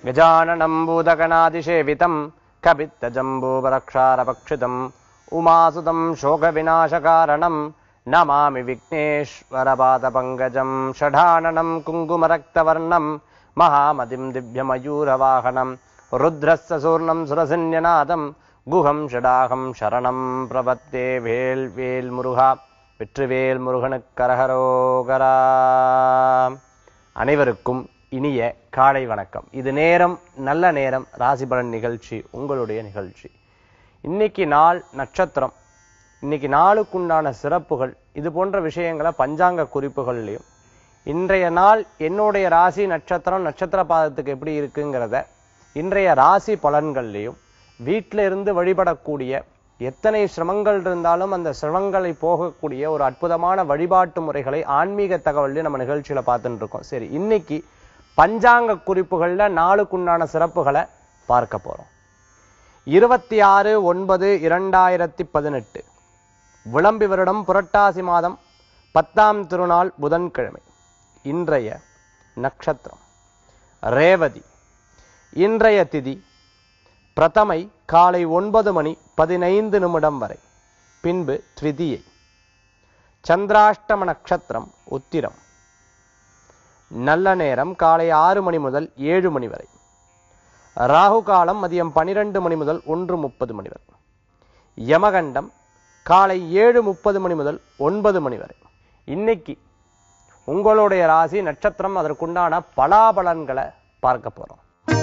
गजाननम् भूतगणादिसेवितम् कपित्तजम्बूपरक्षारपक्षितम् उमासुतम् शोकविनाशकारणम् नमामि विघ्नेश्वरपादपङ्कजम् षडाननम् कुङ्कुमरक्तवर्णम् महामतिम् दिव्यमयूरवाहनम् रुद्रस्य सूर्णम् सुरसन्यनादम् குகம் ஷடாகம் சரணம் பிரபத்தே வேல் வேல் முருகா வெற்றிவேல் முருகனுக்கரகரோகரா அனைவருக்கும் இனிய காலை வணக்கம் இது நேரம் நல்ல நேரம் ராசிபலன் நிகழ்ச்சி உங்களுடைய நிகழ்ச்சி இன்னைக்கு நாள் நட்சத்திரம் இன்னைக்கு நாளுக்குண்டான சிறப்புகள் இது போன்ற விஷயங்களை பஞ்சாங்க குறிப்புகள்லையும் இன்றைய நாள் என்னுடைய ராசி நட்சத்திரம் நட்சத்திர பாதத்துக்கு எப்படி இருக்குங்கிறத இன்றைய ராசி பலன்கள்லையும் வீட்டில இருந்து வழிபடக்கூடிய எத்தனை சிரமங்கள் இருந்தாலும் அந்த சிரமங்களை போகக்கூடிய ஒரு அற்புதமான வழிபாட்டு முறைகளை ஆன்மீக தகவல்லையும் நம்ம நிகழ்ச்சியில பார்த்துட்டு இருக்கோம் சரி இன்னைக்கு பஞ்சாங்க குறிப்புகள்ல நாளுக்குண்டான சிறப்புகளை பார்க்க போறோம் இருபத்தி ஆறு ஒன்பது இரண்டாயிரத்தி பதினெட்டு விளம்பி வருடம் புரட்டாசி மாதம் பத்தாம் திருநாள் புதன்கிழமை இன்றைய நட்சத்திரம் ரேவதி இன்றைய திதி பிரதமை காலை ஒன்பது மணி பதினைந்து நிமிடம் வரை பின்பு த்விதியை சந்திராஷ்டம நட்சத்திரம் உத்திரம் நல்ல நேரம் காலை ஆறு மணி முதல் ஏழு மணி வரை ராகு காலம் மதியம் பனிரெண்டு மணி முதல் ஒன்று முப்பது மணி வரை யமகண்டம் காலை ஏழு முப்பது மணி முதல் ஒன்பது மணி வரை இன்னைக்கு உங்களுடைய ராசி நட்சத்திரம் அதற்குண்டான பலாபலன்களை பார்க்க போறோம்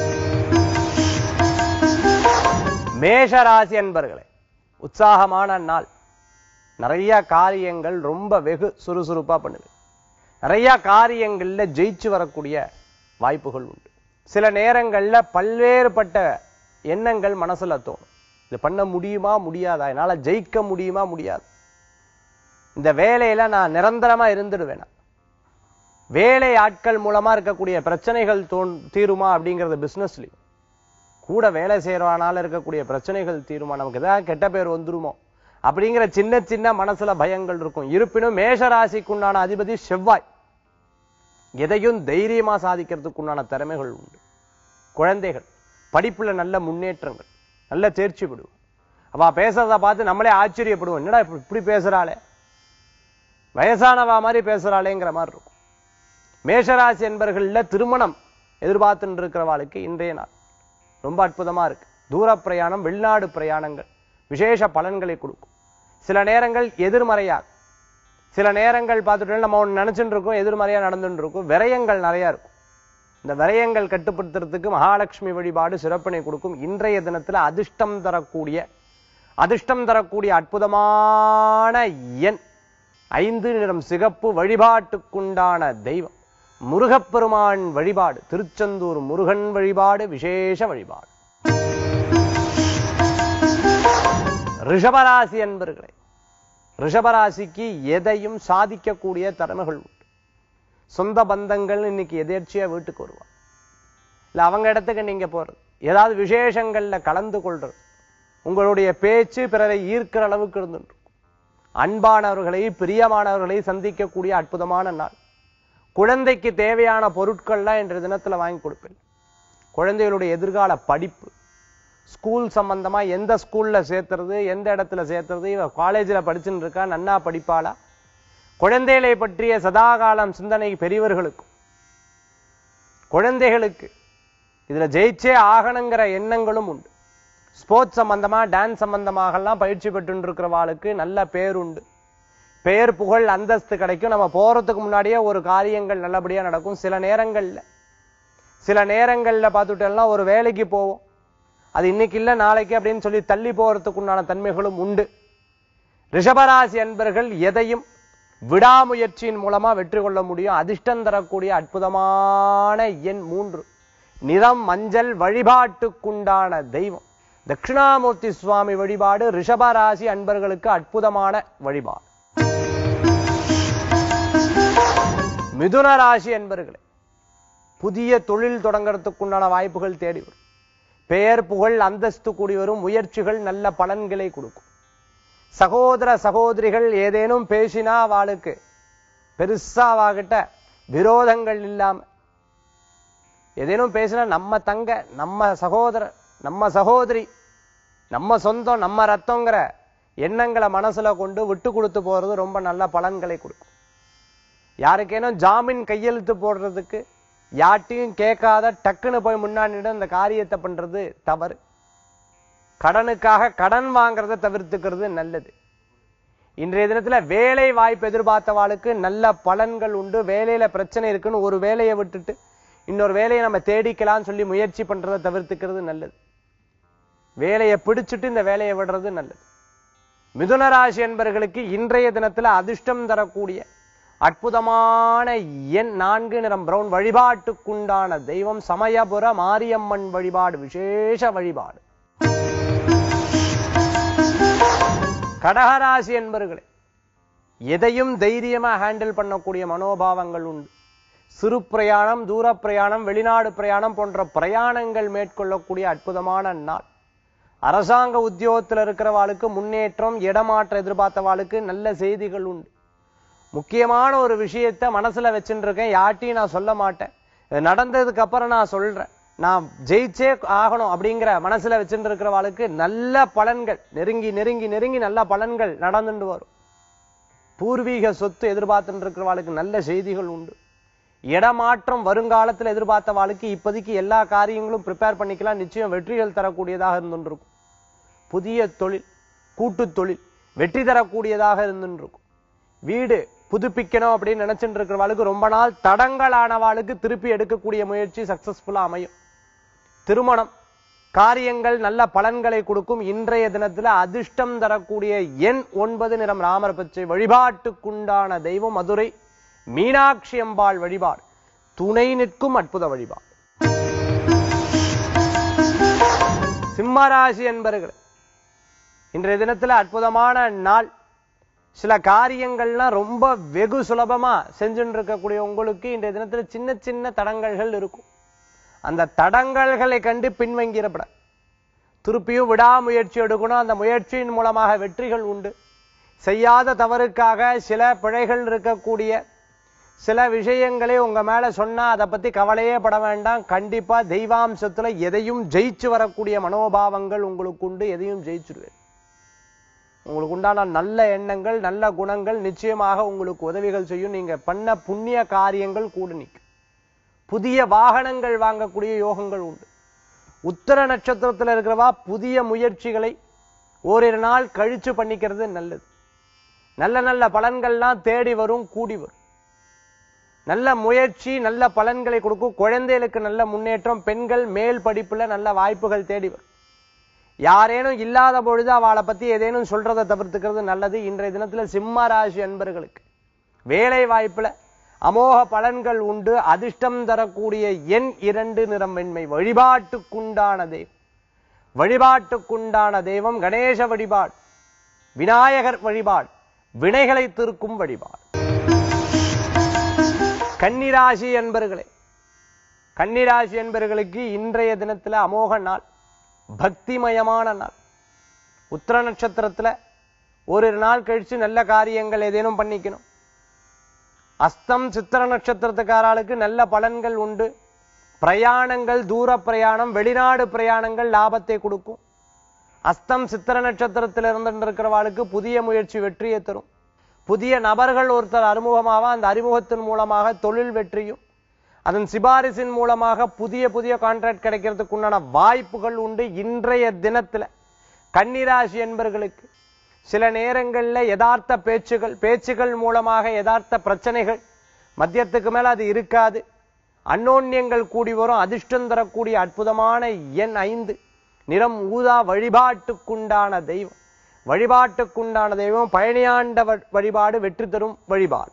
மேஷ ராசி அன்பர்களே உற்சாகமான நாள் நிறைய காரியங்கள் ரொம்ப வெகு சுறுசுறுப்பா பண்ணுது நிறைய காரியங்கள்ல ஜெயிச்சு வரக்கூடிய வாய்ப்புகள் உண்டு சில நேரங்கள்ல பல்வேறுபட்ட எண்ணங்கள் மனசுல தோணும் இது பண்ண முடியுமா முடியாதா என்னால ஜெயிக்க முடியுமா முடியாது இந்த வேலையில நான் நிரந்தரமா இருந்துடுவேனா வேலை ஆட்கள் மூலமா இருக்கக்கூடிய பிரச்சனைகள் தோன் தீருமா அப்படிங்கறது பிசினஸ்லயும் கூட வேலை செய்யறவனால இருக்கக்கூடிய பிரச்சனைகள் தீருமா நமக்கு ஏதாவது கெட்ட பேர் வந்துருமோ அப்படிங்கிற சின்ன சின்ன மனசுல பயங்கள் இருக்கும் இருப்பினும் மேஷ ராசிக்குண்டான அதிபதி செவ்வாய் எதையும் தைரியமா சாதிக்கிறதுக்கு உண்டான திறமைகள் உண்டு குழந்தைகள் படிப்புல நல்ல முன்னேற்றங்கள் நல்ல தேர்ச்சி விடுவோம் அவ பேசுறத பார்த்து நம்மளே ஆச்சரியப்படுவோம் என்னடா இப்படி இப்படி பேசுறாளே வயசானவா மாதிரி பேசுறாளேங்கிற மாதிரி இருக்கும் மேஷராசி என்பர்கள்ல திருமணம் எதிர்பார்த்துட்டு இருக்கிறவாளுக்கு இன்றைய நாள் ரொம்ப அற்புதமா இருக்கு தூர பிரயாணம் வெளிநாடு பிரயாணங்கள் விசேஷ பலன்களை கொடுக்கும் சில நேரங்கள் எதிர்மறையா சில நேரங்கள் பார்த்துட்டு நம்ம ஒன்று நினைச்சுட்டு இருக்கோம் எதிர்மறையா நடந்துட்டு இருக்கும் விரயங்கள் நிறைய இருக்கும் இந்த விரயங்கள் கட்டுப்படுத்துறதுக்கு மகாலட்சுமி வழிபாடு சிறப்பினை கொடுக்கும் இன்றைய தினத்துல அதிர்ஷ்டம் தரக்கூடிய அதிர்ஷ்டம் தரக்கூடிய அற்புதமான எண் ஐந்து நிறம் சிகப்பு வழிபாட்டுக்குண்டான தெய்வம் முருகப்பெருமான் வழிபாடு திருச்செந்தூர் முருகன் வழிபாடு விசேஷ வழிபாடு ரிஷபராசி என்பர்களே ரிஷபராசிக்கு எதையும் சாதிக்கக்கூடிய திறமைகள் உண்டு சொந்த பந்தங்கள் இன்னைக்கு எதேர்ச்சியா வீட்டுக்கு வருவாங்க இல்ல அவங்க இடத்துக்கு நீங்க போறது ஏதாவது விசேஷங்கள்ல கலந்து கொள்றது உங்களுடைய பேச்சு பிறரை ஈர்க்கிற அளவுக்கு இருந்துட்டு அன்பானவர்களை பிரியமானவர்களை சந்திக்கக்கூடிய அற்புதமான நாள் குழந்தைக்கு தேவையான பொருட்கள்லாம் இன்றைய தினத்துல வாங்கி கொடுப்பேன் குழந்தைகளுடைய எதிர்கால படிப்பு ஸ்கூல் சம்பந்தமா எந்த ஸ்கூல்ல சேர்த்துறது எந்த இடத்துல சேர்த்துறது இவ காலேஜில் படிச்சுட்டு இருக்கா நன்னா படிப்பாளா குழந்தைகளை பற்றிய சதாகாலம் சிந்தனை பெரியவர்களுக்கும் குழந்தைகளுக்கு இதுல ஜெயிச்சே ஆகணுங்கிற எண்ணங்களும் உண்டு ஸ்போர்ட்ஸ் சம்பந்தமா டான்ஸ் சம்பந்தமாகலாம் பயிற்சி பெற்று இருக்கிறவாளுக்கு நல்ல பேர் உண்டு பெயர் புகழ் அந்தஸ்து கிடைக்கும் நம்ம போறதுக்கு முன்னாடியே ஒரு காரியங்கள் நல்லபடியா நடக்கும் சில நேரங்கள்ல சில நேரங்கள்ல பார்த்துட்டோம்னா ஒரு வேலைக்கு போவோம் அது இன்னைக்கு இல்ல நாளைக்கு அப்படின்னு சொல்லி தள்ளி போறதுக்கு உண்டான தன்மைகளும் உண்டு ரிஷபராசி அன்பர்கள் எதையும் விடாமுயற்சியின் மூலமா வெற்றி கொள்ள முடியும் அதிர்ஷ்டம் தரக்கூடிய அற்புதமான எண் மூன்று நிறம் மஞ்சள் வழிபாட்டுக்குண்டான தெய்வம் தட்சிணாமூர்த்தி சுவாமி வழிபாடு ரிஷபராசி அன்பர்களுக்கு அற்புதமான வழிபாடு மிதுன ராசி என்பர்களே புதிய தொழில் தொடங்கறதுக்குண்டான வாய்ப்புகள் தேடி வரும் பெயர் புகழ் அந்தஸ்து கூடி வரும் முயற்சிகள் நல்ல பலன்களை கொடுக்கும் சகோதர சகோதரிகள் ஏதேனும் பேசினா அவளுக்கு பெருசா அவகிட்ட விரோதங்கள் இல்லாம ஏதேனும் பேசினா நம்ம தங்க நம்ம சகோதரர் நம்ம சகோதரி நம்ம சொந்தம் நம்ம ரத்தங்கிற எண்ணங்களை மனசுல கொண்டு விட்டு கொடுத்து போறது ரொம்ப நல்ல பலன்களை கொடுக்கும் யாருக்கேனும் ஜாமீன் கையெழுத்து போடுறதுக்கு யார்ட்டையும் கேட்காத டக்குன்னு போய் முன்னாடி இந்த காரியத்தை பண்றது தவறு கடனுக்காக கடன் வாங்குறதை தவிர்த்துக்கிறது நல்லது இன்றைய தினத்துல வேலை வாய்ப்பு எதிர்பார்த்தவாளுக்கு நல்ல பலன்கள் உண்டு வேலையில பிரச்சனை இருக்குன்னு ஒரு வேலையை விட்டுட்டு இன்னொரு வேலையை நம்ம தேடிக்கலாம்னு சொல்லி முயற்சி பண்றதை தவிர்த்துக்கிறது நல்லது வேலையை பிடிச்சிட்டு இந்த வேலையை விடுறது நல்லது மிதுன ராசி என்பர்களுக்கு இன்றைய தினத்துல அதிர்ஷ்டம் தரக்கூடிய அற்புதமான எண் நான்கு நிறம் பிரவுன் வழிபாட்டுக்குண்டான தெய்வம் சமயபுர மாரியம்மன் வழிபாடு விசேஷ வழிபாடு கடகராசி என்பர்களே எதையும் தைரியமா ஹேண்டில் பண்ணக்கூடிய மனோபாவங்கள் உண்டு சிறு பிரயாணம் தூர பிரயாணம் வெளிநாடு பிரயாணம் போன்ற பிரயாணங்கள் மேற்கொள்ளக்கூடிய அற்புதமான நாள் அரசாங்க உத்தியோகத்தில் இருக்கிறவாளுக்கு முன்னேற்றம் இடமாற்றம் எதிர்பார்த்தவாளுக்கு நல்ல செய்திகள் உண்டு முக்கியமான ஒரு விஷயத்த மனசுல வச்சுட்டு இருக்கேன் யார்ட்டையும் நான் சொல்ல மாட்டேன் இது நடந்ததுக்கு அப்புறம் நான் சொல்றேன் நான் ஜெயிச்சே ஆகணும் அப்படிங்கிற மனசுல வச்சுட்டு இருக்கிறவாளுக்கு நல்ல பலன்கள் நெருங்கி நெருங்கி நெருங்கி நல்ல பலன்கள் நடந்துட்டு வரும் பூர்வீக சொத்து எதிர்பார்த்துட்டு இருக்கிறவாளுக்கு நல்ல செய்திகள் உண்டு இடமாற்றம் வருங்காலத்தில் எதிர்பார்த்தவாளுக்கு இப்போதைக்கு எல்லா காரியங்களும் ப்ரிப்பேர் பண்ணிக்கலாம் நிச்சயம் வெற்றிகள் தரக்கூடியதாக இருந்துருக்கும் புதிய தொழில் கூட்டுத் தொழில் வெற்றி தரக்கூடியதாக இருந்துருக்கும் வீடு புதுப்பிக்கணும் அப்படின்னு நினைச்சிட்டு இருக்கிறவாளுக்கு ரொம்ப நாள் தடங்களானவாளுக்கு திருப்பி எடுக்கக்கூடிய முயற்சி சக்சஸ்ஃபுல்லா அமையும் திருமணம் காரியங்கள் நல்ல பலன்களை கொடுக்கும் இன்றைய தினத்துல அதிர்ஷ்டம் தரக்கூடிய எண் ஒன்பது நிறம் ராமர் பச்சை வழிபாட்டுக்குண்டான தெய்வம் மதுரை மீனாட்சி அம்பாள் வழிபாடு துணை நிற்கும் அற்புத வழிபாடு சிம்மராசி என்பர்களே இன்றைய தினத்துல அற்புதமான நாள் சில காரியங்கள்லாம் ரொம்ப வெகு சுலபமா செஞ்சுட்டு இருக்கக்கூடிய உங்களுக்கு இன்றைய தினத்துல சின்ன சின்ன தடங்கல்கள் இருக்கும் அந்த தடங்கல்களை கண்டு பின்வங்கிடப்பட திருப்பியும் விடாமுயற்சி எடுக்கணும் அந்த முயற்சியின் மூலமாக வெற்றிகள் உண்டு செய்யாத தவறுக்காக சில பிழைகள் இருக்கக்கூடிய சில விஷயங்களை உங்க மேல சொன்னா அதை பத்தி கவலையே பட வேண்டாம் கண்டிப்பா தெய்வாம்சத்துல எதையும் ஜெயிச்சு வரக்கூடிய மனோபாவங்கள் உங்களுக்கு உண்டு எதையும் ஜெயிச்சிருவேன் உங்களுக்கு உண்டான நல்ல எண்ணங்கள் நல்ல குணங்கள் நிச்சயமாக உங்களுக்கு உதவிகள் செய்யும் நீங்க பண்ண புண்ணிய காரியங்கள் கூட நிற்கும் புதிய வாகனங்கள் வாங்கக்கூடிய யோகங்கள் உண்டு உத்தர நட்சத்திரத்துல இருக்கிறவா புதிய முயற்சிகளை ஓரிரு நாள் கழிச்சு பண்ணிக்கிறது நல்லது நல்ல நல்ல பலன்கள்லாம் தேடி வரும் கூடி வரும் நல்ல முயற்சி நல்ல பலன்களை கொடுக்கும் குழந்தைகளுக்கு நல்ல முன்னேற்றம் பெண்கள் மேல் படிப்புல நல்ல வாய்ப்புகள் தேடி வரும் யாரேனும் இல்லாத பொழுது அவளை பத்தி ஏதேனும் சொல்றதை தவிர்த்துக்கிறது நல்லது இன்றைய தினத்துல சிம்ம ராசி அன்பர்களுக்கு வேலை வாய்ப்புல அமோக பலன்கள் உண்டு அதிர்ஷ்டம் தரக்கூடிய எண் இரண்டு நிறம் வெண்மை வழிபாட்டுக்குண்டான தெய்வம் வழிபாட்டுக்குண்டான தெய்வம் கணேச வழிபாடு விநாயகர் வழிபாடு வினைகளை தீர்க்கும் வழிபாடு கன்னிராசி என்பர்களே கன்னிராசி என்பர்களுக்கு இன்றைய தினத்துல அமோக நாள் பக்திமயமான நாள் உத்திர நட்சத்திரத்துல ஒரு நாள் கழிச்சு நல்ல காரியங்கள் ஏதேனும் பண்ணிக்கணும் அஸ்தம் சித்திர நட்சத்திரத்துக்காராளுக்கு நல்ல பலன்கள் உண்டு பிரயாணங்கள் தூர பிரயாணம் வெளிநாடு பிரயாணங்கள் லாபத்தை கொடுக்கும் அஸ்தம் சித்திர நட்சத்திரத்தில் இருந்து இருக்கிறவாளுக்கு புதிய முயற்சி வெற்றியை தரும் புதிய நபர்கள் ஒருத்தர் அறிமுகமாக அந்த அறிமுகத்தின் மூலமாக தொழில் வெற்றியும் அதன் சிபாரிசின் மூலமாக புதிய புதிய கான்ட்ராக்ட் கிடைக்கிறதுக்கு உண்டான வாய்ப்புகள் உண்டு இன்றைய தினத்துல கன்னிராசி என்பர்களுக்கு சில நேரங்கள்ல யதார்த்த பேச்சுகள் பேச்சுகள் மூலமாக யதார்த்த பிரச்சனைகள் மத்தியத்துக்கு மேல அது இருக்காது அன்னோன்யங்கள் கூடி வரும் அதிர்ஷ்டம் தரக்கூடிய அற்புதமான எண் ஐந்து நிறம் ஊதா வழிபாட்டுக்குண்டான தெய்வம் வழிபாட்டுக்குண்டான தெய்வம் பழனியாண்ட வ- வழிபாடு வெற்றி தரும் வழிபாடு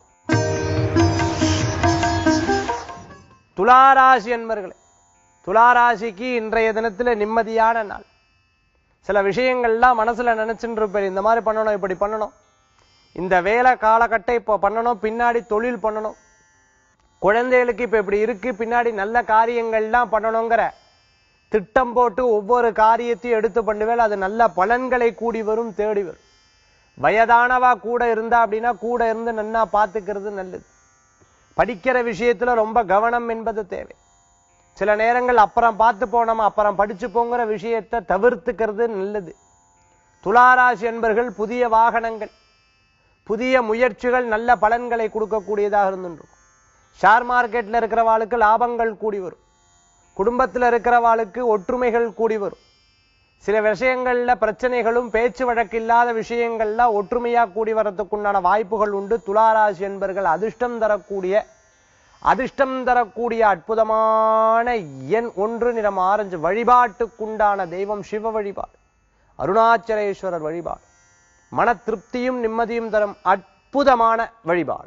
துளாராசி என்பர்களே துளாராசிக்கு இன்றைய தினத்துல நிம்மதியான நாள் சில விஷயங்கள்லாம் மனசுல நினைச்சுட்டு இருப்பேன் இந்த மாதிரி பண்ணணும் இப்படி பண்ணணும் இந்த வேலை காலகட்டம் இப்போ பண்ணணும் பின்னாடி தொழில் பண்ணணும் குழந்தைகளுக்கு இப்ப இப்படி இருக்கு பின்னாடி நல்ல காரியங்கள்லாம் பண்ணணுங்கிற திட்டம் போட்டு ஒவ்வொரு காரியத்தையும் எடுத்து பண்ணுவேல் அது நல்ல பலன்களை கூடி வரும் தேடி வரும் வயதானவா கூட இருந்தா அப்படின்னா கூட இருந்து நன்னா பார்த்துக்கிறது நல்லது படிக்கிற விஷயத்துல ரொம்ப கவனம் என்பது தேவை சில நேரங்கள் அப்புறம் பார்த்து போனோம் அப்புறம் படிச்சு போங்கிற விஷயத்தை தவிர்த்துக்கிறது நல்லது துளாராசி என்பர்கள் புதிய வாகனங்கள் புதிய முயற்சிகள் நல்ல பலன்களை கொடுக்கக்கூடியதாக இருந்துருக்கும் ஷேர் மார்க்கெட்ல இருக்கிறவாளுக்கு லாபங்கள் கூடி வரும் குடும்பத்தில் இருக்கிறவாளுக்கு ஒற்றுமைகள் கூடி வரும் சில விஷயங்கள்ல பிரச்சனைகளும் பேச்சு வழக்கு இல்லாத விஷயங்கள்ல ஒற்றுமையா கூடி வரத்துக்குண்டான வாய்ப்புகள் உண்டு துளாராசி என்பர்கள் அதிர்ஷ்டம் தரக்கூடிய அதிர்ஷ்டம் தரக்கூடிய அற்புதமான எண் ஒன்று நிறம் ஆரஞ்சு வழிபாட்டுக்குண்டான தெய்வம் சிவ வழிபாடு அருணாச்சலேஸ்வரர் வழிபாடு மன திருப்தியும் நிம்மதியும் தரும் அற்புதமான வழிபாடு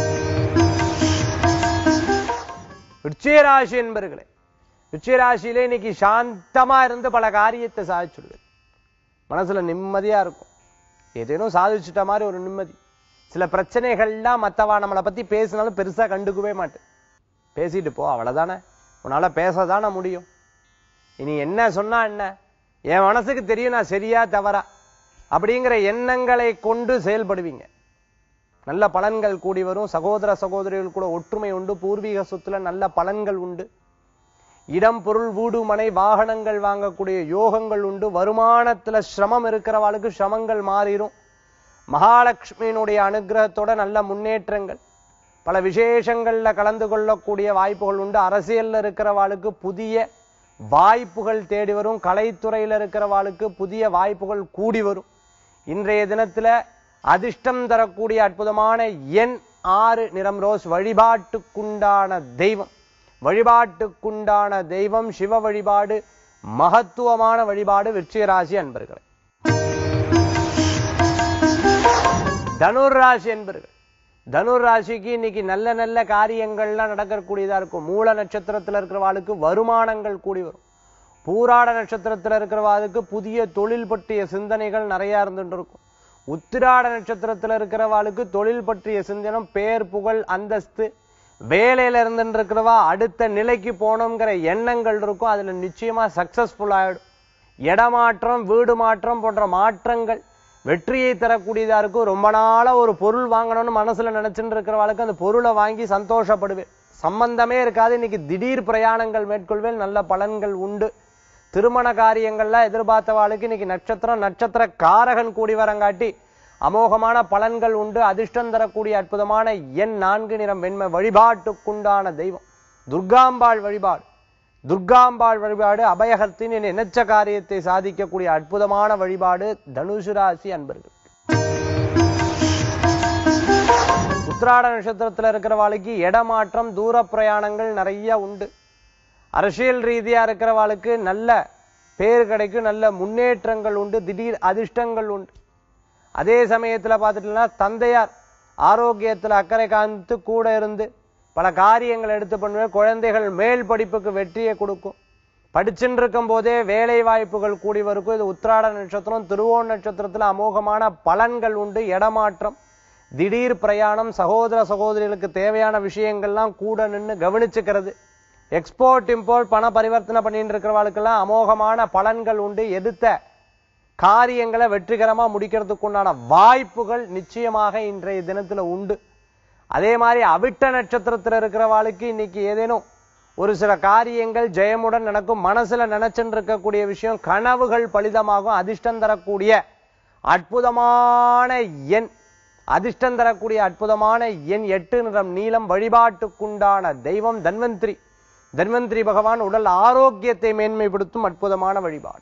விருச்சிகராசி என்பர்களே விருச்சிகராசியிலே இன்னைக்கு சாந்தமா இருந்து பல காரியத்தை சாதிச்சுடுவேன் மனசுல நிம்மதியா இருக்கும் ஏதேனும் சாதிச்சுட்ட மாதிரி ஒரு நிம்மதி சில பிரச்சனைகள்லாம் மத்தவா நம்மளை பத்தி பேசினாலும் பெருசா கண்டுக்கவே மாட்டேன் பேசிட்டு போ அவ்வளவுதானே உன்னால பேசதானே முடியும் இனி என்ன சொன்னா என்ன என் மனசுக்கு தெரியும் நான் சரியா தவறா அப்படிங்கிற எண்ணங்களை கொண்டு செயல்படுவீங்க நல்ல பலன்கள் கூடி வரும் சகோதர சகோதரிகள் கூட ஒற்றுமை உண்டு பூர்வீக சொத்துல நல்ல பலன்கள் உண்டு இடம் பொருள் வீடு மனை வாகனங்கள் வாங்கக்கூடிய யோகங்கள் உண்டு வருமானத்துல சிரமம் இருக்கிறவாளுக்கு சிரமங்கள் மாறிடும் மகாலட்சுமியினுடைய அனுகிரகத்தோட நல்ல முன்னேற்றங்கள் பல விசேஷங்கள்ல கலந்து கொள்ளக்கூடிய வாய்ப்புகள் உண்டு அரசியல்ல இருக்கிறவாளுக்கு புதிய வாய்ப்புகள் தேடி வரும் கலைத்துறையில இருக்கிறவாளுக்கு புதிய வாய்ப்புகள் கூடி வரும் இன்றைய தினத்துல அதிர்ஷ்டம் தரக்கூடிய அற்புதமான எண் ஆறு நிறம் ரோஸ் வழிபாட்டுக்குண்டான தெய்வம் வழிபாட்டுக்குண்டான தெய்வம் சிவ வழிபாடு மகத்துவமான வழிபாடு விருச்சிகராசி அன்பர்களே தனுர் ராசி என்பர்கள் தனுர் ராசிக்கு இன்னைக்கு நல்ல நல்ல காரியங்கள்லாம் நடக்கக்கூடியதா இருக்கும் மூல நட்சத்திரத்துல இருக்கிறவாளுக்கு வருமானங்கள் கூடி வரும் பூராட நட்சத்திரத்துல இருக்கிறவாளுக்கு புதிய தொழில் பற்றிய சிந்தனைகள் நிறைய இருந்துட்டு இருக்கும் உத்திராட நட்சத்திரத்துல இருக்கிறவாளுக்கு தொழில் பற்றிய சிந்தனம் பேர் புகழ் அந்தஸ்து வேலையில இருந்துட்டு இருக்கிறவா அடுத்த நிலைக்கு போகணுங்கிற எண்ணங்கள் இருக்கும் அதுல நிச்சயமா சக்சஸ்ஃபுல் ஆயிடும் இடமாற்றம் வீடு மாற்றம் போன்ற மாற்றங்கள் வெற்றியை தரக்கூடியதா இருக்கும் ரொம்ப நாளா ஒரு பொருள் வாங்கணும்னு மனசுல நினைச்சுட்டு இருக்கிறவாளுக்கு அந்த பொருளை வாங்கி சந்தோஷப்படுவேன் சம்பந்தமே இருக்காது இன்னைக்கு திடீர் பிரயாணங்கள் மேற்கொள்வேன் நல்ல பலன்கள் உண்டு திருமண காரியங்கள்லாம் எதிர்பார்த்தவாளுக்கு இன்னைக்கு நட்சத்திரம் நட்சத்திர காரகன் கூடி வரங்காட்டி அமோகமான பலன்கள் உண்டு அதிர்ஷ்டம் தரக்கூடிய அற்புதமான எண் நான்கு நிறம் வெண்மை வழிபாட்டுக்குண்டான தெய்வம் துர்காம்பாள் வழிபாடு துர்காம்பாள் வழிபாடு அபயகத்தின் நினைச்ச காரியத்தை சாதிக்கக்கூடிய அற்புதமான வழிபாடு தனுசு ராசி அன்பர்கள் உத்திராட நட்சத்திரத்துல இருக்கிறவாளுக்கு இடமாற்றம் தூர பிரயாணங்கள் நிறைய உண்டு அரசியல் ரீதியா இருக்கிறவாளுக்கு நல்ல பேர் கிடைக்கும் நல்ல முன்னேற்றங்கள் உண்டு திடீர் அதிர்ஷ்டங்கள் உண்டு அதே சமயத்துல பார்த்துட்டீங்கன்னா தந்தையார் ஆரோக்கியத்துல அக்கறை காமித்து கூட இருந்து பல காரியங்கள் எடுத்து பண்ணுவேன் குழந்தைகள் மேல் படிப்புக்கு வெற்றியை கொடுக்கும் படிச்சுட்டு இருக்கும் போதே வேலை வாய்ப்புகள் கூடி வரும் இது உத்திராட நட்சத்திரம் திருவோண நட்சத்திரத்துல அமோகமான பலன்கள் உண்டு இடமாற்றம் திடீர் பிரயாணம் சகோதர சகோதரிகளுக்கு தேவையான விஷயங்கள்லாம் கூட நின்று கவனிச்சுக்கிறது எக்ஸ்போர்ட் இம்போர்ட் பண பரிவர்த்தனை பண்ணிட்டு இருக்கிறவர்களுக்கெல்லாம் அமோகமான பலன்கள் உண்டு எடுத்த காரியங்களை வெற்றிகரமா முடிக்கிறதுக்குண்டான வாய்ப்புகள் நிச்சயமாக இன்றைய தினத்துல உண்டு அதே மாதிரி அவிட்ட நட்சத்திரத்துல இருக்கிறவாளுக்கு இன்னைக்கு ஏதேனும் ஒரு சில காரியங்கள் ஜெயமுடன் நடக்கும் மனசுல நினைச்சுட்டு இருக்கக்கூடிய விஷயம் கனவுகள் பலிதமாகும் அதிர்ஷ்டம் தரக்கூடிய அற்புதமான எண் அதிர்ஷ்டம் தரக்கூடிய அற்புதமான எண் எட்டு நிறம் நீளம் வழிபாட்டுக்குண்டான தெய்வம் தன்வந்திரி தன்வந்திரி பகவான் உடல் ஆரோக்கியத்தை மேன்மைப்படுத்தும் அற்புதமான வழிபாடு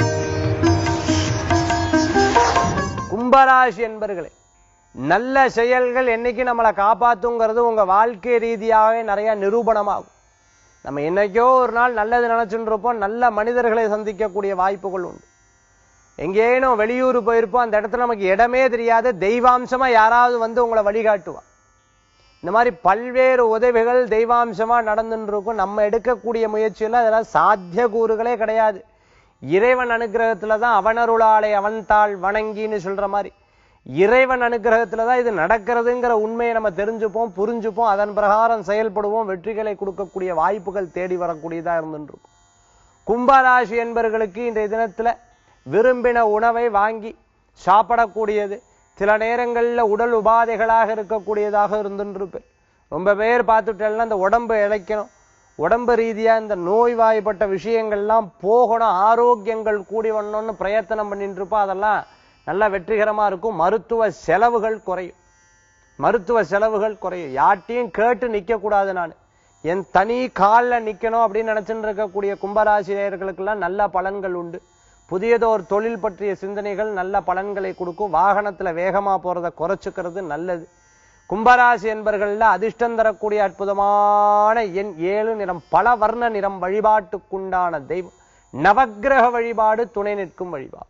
கும்பராசி என்பர்களே நல்ல செயல்கள் என்னைக்கு நம்மளை காப்பாத்துங்கிறது உங்க வாழ்க்கை ரீதியாகவே நிறைய நிரூபணமாகும் நம்ம என்னைக்கோ ஒரு நாள் நல்லது நினைச்சுட்டு இருப்போம் நல்ல மனிதர்களை சந்திக்கக்கூடிய வாய்ப்புகள் உண்டு எங்கேனும் வெளியூர் போயிருப்போம் அந்த இடத்துல நமக்கு இடமே தெரியாது தெய்வாம்சமா யாராவது வந்து உங்களை வழிகாட்டுவா இந்த மாதிரி பல்வேறு உதவிகள் தெய்வாம்சமா நடந்துட்டு இருக்கும் நம்ம எடுக்கக்கூடிய முயற்சியெல்லாம் அதெல்லாம் சாத்திய கூறுகளே கிடையாது இறைவன் அனுகிரகத்துல தான் அவனருளாலை அவன் தாள் வணங்கின்னு சொல்ற மாதிரி இறைவன் அனுகிரகத்துல தான் இது நடக்கிறதுங்கிற உண்மையை நம்ம தெரிஞ்சுப்போம் புரிஞ்சுப்போம் அதன் பிரகாரம் செயல்படுவோம் வெற்றிகளை கொடுக்கக்கூடிய வாய்ப்புகள் தேடி வரக்கூடியதா இருந்துருக்கும் கும்பராசி என்பவர்களுக்கு இன்றைய தினத்துல விரும்பின உணவை வாங்கி சாப்பிடக்கூடியது சில நேரங்கள்ல உடல் உபாதைகளாக இருக்கக்கூடியதாக இருந்துருப்பேன் ரொம்ப பேர் பார்த்துட்டேன்னா இந்த உடம்பு இழைக்கணும் உடம்பு ரீதியா இந்த நோய்வாய்ப்பட்ட விஷயங்கள்லாம் போகணும் ஆரோக்கியங்கள் கூடி வரணும்னு பிரயத்தனம் பண்ணிட்டு இருப்போம் அதெல்லாம் நல்லா வெற்றிகரமா இருக்கும் மருத்துவ செலவுகள் குறையும் மருத்துவ செலவுகள் குறையும் யார்ட்டையும் கேட்டு நிக்க கூடாது நான் என் தனி கால்ல நிக்கணும் அப்படின்னு நினைச்சுட்டு இருக்கக்கூடிய கும்பராசிரியர்களுக்கெல்லாம் நல்ல பலன்கள் உண்டு புதியதோர் தொழில் பற்றிய சிந்தனைகள் நல்ல பலன்களை கொடுக்கும் வாகனத்துல வேகமா போறதை குறைச்சுக்கிறது நல்லது கும்பராசி என்பர்கள்ல அதிர்ஷ்டம் தரக்கூடிய அற்புதமான எண் ஏழு நிறம் பல வர்ண நிறம் வழிபாட்டுக்குண்டான தெய்வம் நவக்கிரக வழிபாடு துணை நிற்கும் வழிபாடு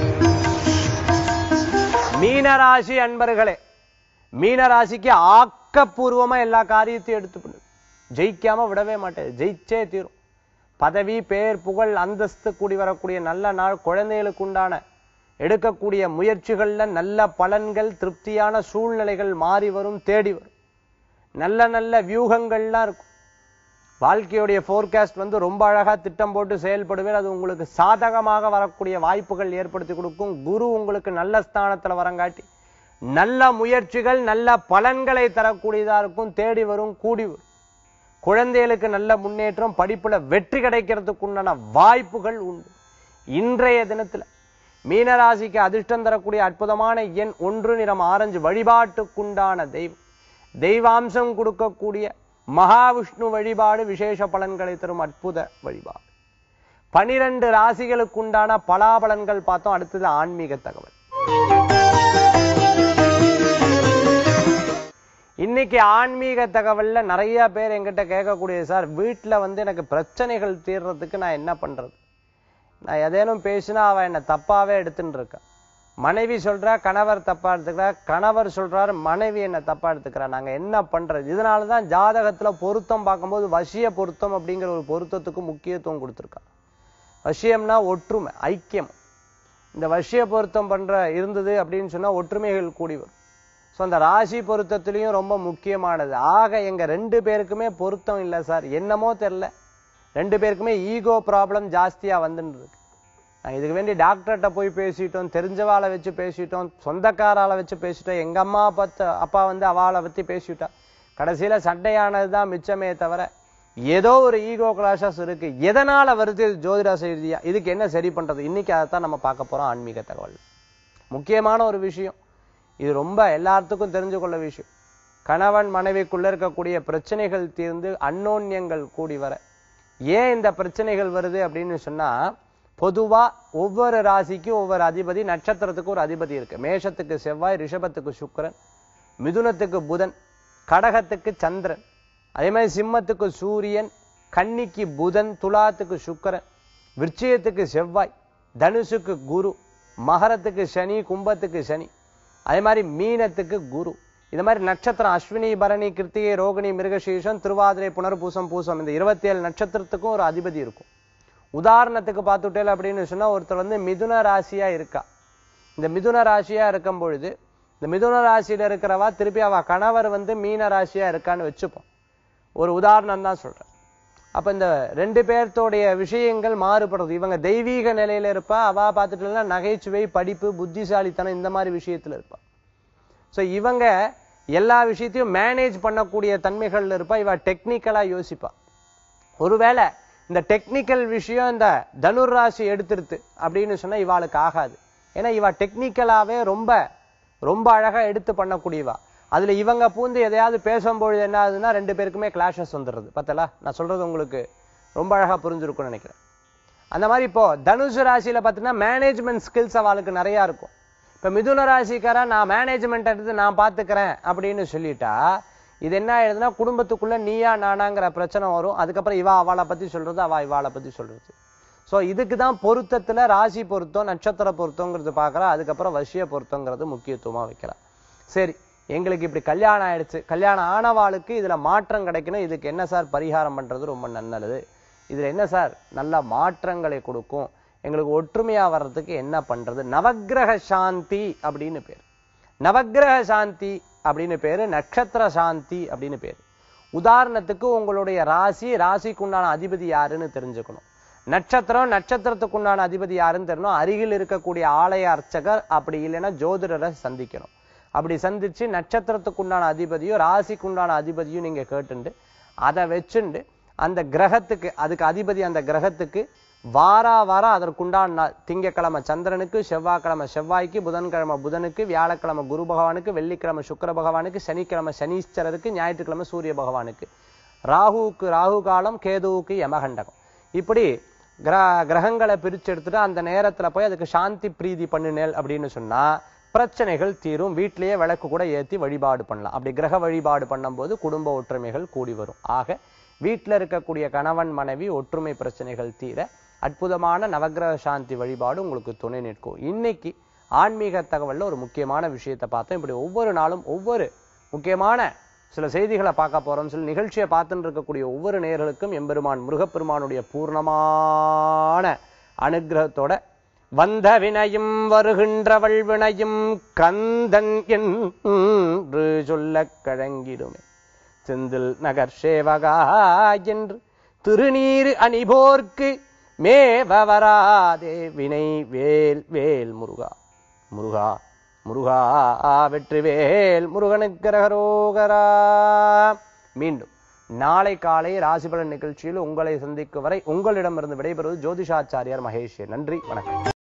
மீனராசி அன்பர்களே மீனராசிக்கு ஆக்கப்பூர்வமா எல்லா காரியத்தையும் எடுத்து பண்ணு ஜெயிக்காம விடவே மாட்டேன் ஜெயிச்சே தீரும் பதவி பேர் புகழ் அந்தஸ்து கூடி வரக்கூடிய நல்ல நாள் குழந்தைகளுக்கு உண்டான எடுக்கக்கூடிய முயற்சிகள்ல நல்ல பலன்கள் திருப்தியான சூழ்நிலைகள் மாறி வரும் தேடி வரும் நல்ல நல்ல வியூகங்கள்லாம் இருக்கும் வாழ்க்கையுடைய ஃபோர்காஸ்ட் வந்து ரொம்ப அழகா திட்டம் போட்டு செயல்படுவேன் அது உங்களுக்கு சாதகமாக வரக்கூடிய வாய்ப்புகள் ஏற்படுத்தி கொடுக்கும் குரு உங்களுக்கு நல்ல ஸ்தானத்துல வரங்காட்டி நல்ல முயற்சிகள் நல்ல பலன்களை தரக்கூடியதா இருக்கும் தேடி வரும் கூடி வரும் குழந்தைகளுக்கு நல்ல முன்னேற்றம் படிப்புல வெற்றி கிடைக்கிறதுக்கு உண்டான வாய்ப்புகள் உண்டு இன்றைய தினத்துல மீனராசிக்கு அதிர்ஷ்டம் தரக்கூடிய அற்புதமான எண் ஒன்று நிறம் ஆரஞ்சு வழிபாட்டுக்குண்டான தெய்வம் தெய்வாம்சம் கொடுக்கக்கூடிய மகாவிஷ்ணு வழிபாடு விசேஷ பலன்களை தரும் அற்புத வழிபாடு பனிரெண்டு ராசிகளுக்குண்டான பலாபலன்கள் பார்த்தோம் அடுத்தது ஆன்மீக தகவல் இன்னைக்கு ஆன்மீக தகவல்ல நிறைய பேர் எங்கிட்ட கேட்கக்கூடியது சார் வீட்டுல வந்து எனக்கு பிரச்சனைகள் தீர்றதுக்கு நான் என்ன பண்றது நான் எதேனும் பேசினா அவ என்ன தப்பாவே எடுத்துட்டு இருக்கா மனைவி சொல்றா கணவர் தப்பா எடுத்துக்கிறா கணவர் சொல்றாரு மனைவி என்ன தப்பா எடுத்துக்கிறா நாங்க என்ன பண்றது இதனாலதான் ஜாதகத்துல பொருத்தம் பார்க்கும்போது வசிய பொருத்தம் அப்படிங்கிற ஒரு பொருத்தத்துக்கு முக்கியத்துவம் கொடுத்துருக்கா வசியம்னா ஒற்றுமை ஐக்கியம் இந்த வசிய பொருத்தம் பண்ற இருந்தது அப்படின்னு சொன்னா ஒற்றுமைகள் கூடி வரும் ஸோ அந்த ராசி பொருத்தத்திலையும் ரொம்ப முக்கியமானது ஆக எங்க ரெண்டு பேருக்குமே பொருத்தம் இல்லை சார் என்னமோ தெரில ரெண்டு பேருக்குமே ஈகோ ப்ராப்ளம் ஜாஸ்தியா வந்துன்னு இருக்கு நான் இதுக்கு வேண்டி டாக்டர்கிட்ட போய் பேசிட்டோம் தெரிஞ்சவாளை வச்சு பேசிட்டோம் சொந்தக்காரால வச்சு பேசிட்டோம் எங்க அம்மா பத்த அப்பா வந்து அவளை பத்தி பேசிட்டா கடைசியில சண்டையானது தான் மிச்சமே தவிர ஏதோ ஒரு ஈகோ கிளாஷஸ் இருக்கு எதனால வருது இது ஜோதிடா செய்தியா இதுக்கு என்ன சரி பண்றது இன்னைக்கு அதைத்தான் நம்ம பார்க்க போறோம் ஆன்மீக தகவல் முக்கியமான ஒரு விஷயம் இது ரொம்ப எல்லாத்துக்கும் தெரிஞ்சு கொள்ள விஷயம் கணவன் மனைவிக்குள்ள இருக்கக்கூடிய பிரச்சனைகள் தீர்ந்து அன்னோன்யங்கள் கூடி வர ஏன் இந்த பிரச்சனைகள் வருது அப்படின்னு சொன்னா பொதுவா ஒவ்வொரு ராசிக்கும் ஒவ்வொரு அதிபதி நட்சத்திரத்துக்கு ஒரு அதிபதி இருக்கு மேஷத்துக்கு செவ்வாய் ரிஷபத்துக்கு சுக்கிரன் மிதுனத்துக்கு புதன் கடகத்துக்கு சந்திரன் அதே மாதிரி சிம்மத்துக்கு சூரியன் கன்னிக்கு புதன் துலாத்துக்கு சுக்கிரன் விருச்சிகத்துக்கு செவ்வாய் தனுசுக்கு குரு மகரத்துக்கு சனி கும்பத்துக்கு சனி அதே மாதிரி மீனத்துக்கு குரு இந்த மாதிரி நட்சத்திரம் அஸ்வினி பரணி கிருத்திகை ரோகிணி மிருகசீஷம் திருவாதிரை புனர்பூசம் பூசம் இந்த இருபத்தி ஏழு நட்சத்திரத்துக்கும் ஒரு அதிபதி இருக்கும் உதாரணத்துக்கு பார்த்துட்டேன் அப்படின்னு சொன்னா ஒருத்தர் வந்து மிதுன ராசியா இருக்கா இந்த மிதுன ராசியா இருக்கும் பொழுது இந்த மிதுன ராசியில இருக்கிறவா திருப்பி அவ கணவர் வந்து மீன ராசியா இருக்கான்னு வச்சுப்போம் ஒரு உதாரணம் தான் சொல்றேன் அப்ப இந்த ரெண்டு பேர்த்தோடைய விஷயங்கள் மாறுபடுறது இவங்க தெய்வீக நிலையில இருப்பா அவ பார்த்துட்டுனா நகைச்சுவை படிப்பு புத்திசாலித்தனம் இந்த மாதிரி விஷயத்துல இருப்பா சோ இவங்க எல்லா விஷயத்தையும் மேனேஜ் பண்ணக்கூடிய தன்மைகள்ல இருப்பா இவ டெக்னிக்கலா யோசிப்பா ஒருவேளை இந்த டெக்னிக்கல் விஷயம் இந்த தனுர் ராசி எடுத்துருது அப்படின்னு சொன்னா இவாளுக்கு ஆகாது ஏன்னா இவ டெக்னிக்கலாவே ரொம்ப ரொம்ப அழகா எடுத்து பண்ணக்கூடியவா அதுல இவங்க பூந்து எதையாவது பேசும்பொழுது என்ன ஆகுதுன்னா ரெண்டு பேருக்குமே கிளாஷஸ் வந்துடுறது பார்த்தலா நான் சொல்றது உங்களுக்கு ரொம்ப அழகா புரிஞ்சிருக்கும்னு நினைக்கிறேன் அந்த மாதிரி இப்போ தனுசு ராசியில பார்த்தீங்கன்னா மேனேஜ்மெண்ட் ஸ்கில்ஸ் அவளுக்கு நிறைய இருக்கும் இப்ப மிதுன ராசிக்காரா நான் மேனேஜ்மெண்ட் எடுத்து நான் பாத்துக்கிறேன் அப்படின்னு சொல்லிட்டா இது என்ன ஆயிடுதுன்னா குடும்பத்துக்குள்ள நீயா நானாங்கிற பிரச்சனை வரும் அதுக்கப்புறம் இவா அவளை பத்தி சொல்றது அவ இவாளை பத்தி சொல்றது சோ இதுக்கு தான் பொருத்தத்துல ராசி பொருத்தம் நட்சத்திர பொருத்தங்கிறது பார்க்கறா அதுக்கப்புறம் வசிய பொருத்தங்கிறது முக்கியத்துவமா வைக்கிறா சரி எங்களுக்கு இப்படி கல்யாணம் ஆயிடுச்சு கல்யாணம் ஆனவாளுக்கு இதுல மாற்றம் கிடைக்கணும் இதுக்கு என்ன சார் பரிகாரம் பண்றது ரொம்ப நல்லது இதுல என்ன சார் நல்ல மாற்றங்களை கொடுக்கும் எங்களுக்கு ஒற்றுமையா வர்றதுக்கு என்ன பண்றது நவக்கிரக சாந்தி அப்படின்னு பேர் நவக்கிரக சாந்தி அப்படின்னு பேரு நட்சத்திர சாந்தி அப்படின்னு பேரு உதாரணத்துக்கு உங்களுடைய ராசி ராசிக்குண்டான அதிபதி யாருன்னு தெரிஞ்சுக்கணும் நட்சத்திரம் நட்சத்திரத்துக்குண்டான அதிபதி யாருன்னு தெரியணும் அருகில் இருக்கக்கூடிய ஆலய அர்ச்சகர் அப்படி இல்லைன்னா ஜோதிடரை சந்திக்கணும் அப்படி சந்திச்சு நட்சத்திரத்துக்குண்டான அதிபதியும் ராசிக்குண்டான அதிபதியும் நீங்க கேட்டுண்டு அதை வச்சுண்டு அந்த கிரகத்துக்கு அதுக்கு அதிபதி அந்த கிரகத்துக்கு வாரா வாரம் அதற்குண்டான நாள் திங்கக்கிழமை சந்திரனுக்கு செவ்வாய்க்கிழமை செவ்வாய்க்கு புதன்கிழமை புதனுக்கு வியாழக்கிழமை குரு பகவானுக்கு வெள்ளிக்கிழமை சுக்கிர பகவானுக்கு சனிக்கிழமை சனீஸ்வரருக்கு ஞாயிற்றுக்கிழமை சூரிய பகவானுக்கு ராகுவுக்கு ராகு காலம் கேதுவுக்கு யமகண்டகம் இப்படி கிர கிரகங்களை பிரிச்சு எடுத்துட்டு அந்த நேரத்துல போய் அதுக்கு சாந்தி பிரீதி பண்ணுனேல் அப்படின்னு சொன்னா பிரச்சனைகள் தீரும் வீட்டிலேயே விளக்கு கூட ஏத்தி வழிபாடு பண்ணலாம் அப்படி கிரக வழிபாடு பண்ணும்போது குடும்ப ஒற்றுமைகள் கூடி வரும் ஆக வீட்டில் இருக்கக்கூடிய கணவன் மனைவி ஒற்றுமை பிரச்சனைகள் தீர அற்புதமான நவக்கிரக சாந்தி வழிபாடு உங்களுக்கு துணை நிற்கும் இன்னைக்கு ஆன்மீக தகவல்ல ஒரு முக்கியமான விஷயத்தை பார்த்தோம் இப்படி ஒவ்வொரு நாளும் ஒவ்வொரு முக்கியமான சில செய்திகளை பார்க்க போறோம் சில நிகழ்ச்சியை பார்த்துட்டு இருக்கக்கூடிய ஒவ்வொரு நேயர்களுக்கும் எம்பெருமான் முருகப்பெருமானுடைய பூர்ணமான அனுகிரகத்தோட வந்த வினையும் வருகின்றவள் வினையும் கந்தன் என்று சொல்லக் கழங்கிடுமே செந்தில் நகர் சேவகா என்று திருநீரு அணிபோர்க்கு மேவராதே வினை வேல் வேல் முருகா முருகா முருகா வெற்றிவேல் முருகனுக்கு ரகரோகரா மீண்டும் நாளை காலை ராசிபலன் நிகழ்ச்சியில் உங்களை சந்திக்கும் வரை உங்களிடமிருந்து விடைபெறுவது ஜோதிஷாச்சாரியார் மகேஷ் நன்றி வணக்கம்